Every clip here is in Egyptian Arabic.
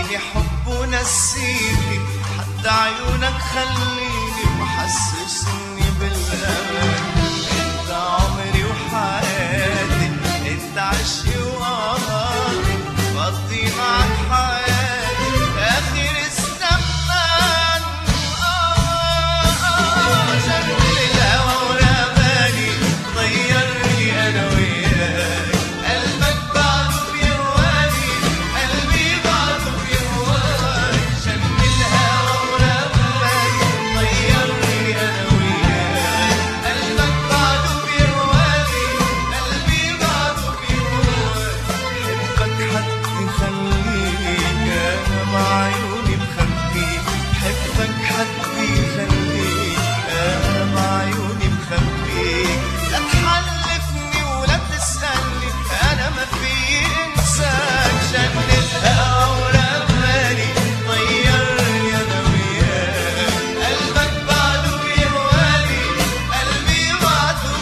اديني حب ونسيني حتى عيونك خليني وحسسني بالامان انت عمري وحياتي انت عشقي وقمري بقضي معك حياتي اخر الزمان آه شكل الهوى ورماني غيرني انا وياك قلبك بعده بيهواني قلبي بعده بيهواني شكل الهوى ورماني غيرني انا وياك قلبك بعده بيهواني قلبي بعده بيهواني حبك حد يخليك انا بعيوني مخبيك حبك حد يخليك انا بعيوني مخبيك لا تحلفني ولا تسألني انا ما في انسان شن الهوى ورماني طيرني انا وياك قلبك بعده بيهواني قلبي بعده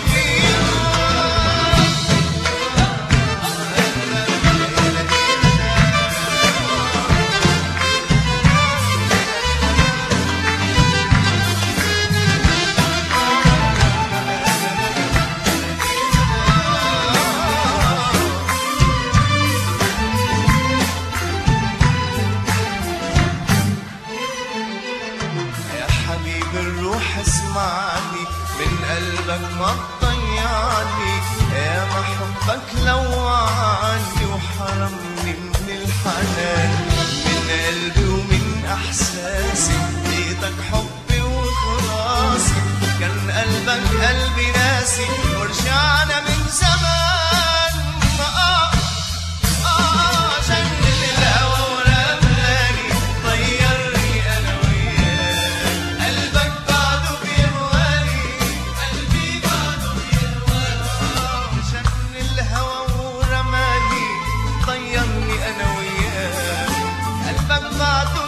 يا حبيب الروح اسمعني من قلبك ما تضيعني يا ما حبك لوعني وحرمني من الحنان من قلبي ومن احساسي اديتك حبي وخلاصي كان قلبك قلبي ناسي ورجعنا من زمان آه آه شن الهوى ورماني طيرني أنا وياك قلبك بعده بيهواني قلبي بعده بيهواني شن الهوى ورماني طيرني أنا وياك قلبك بعده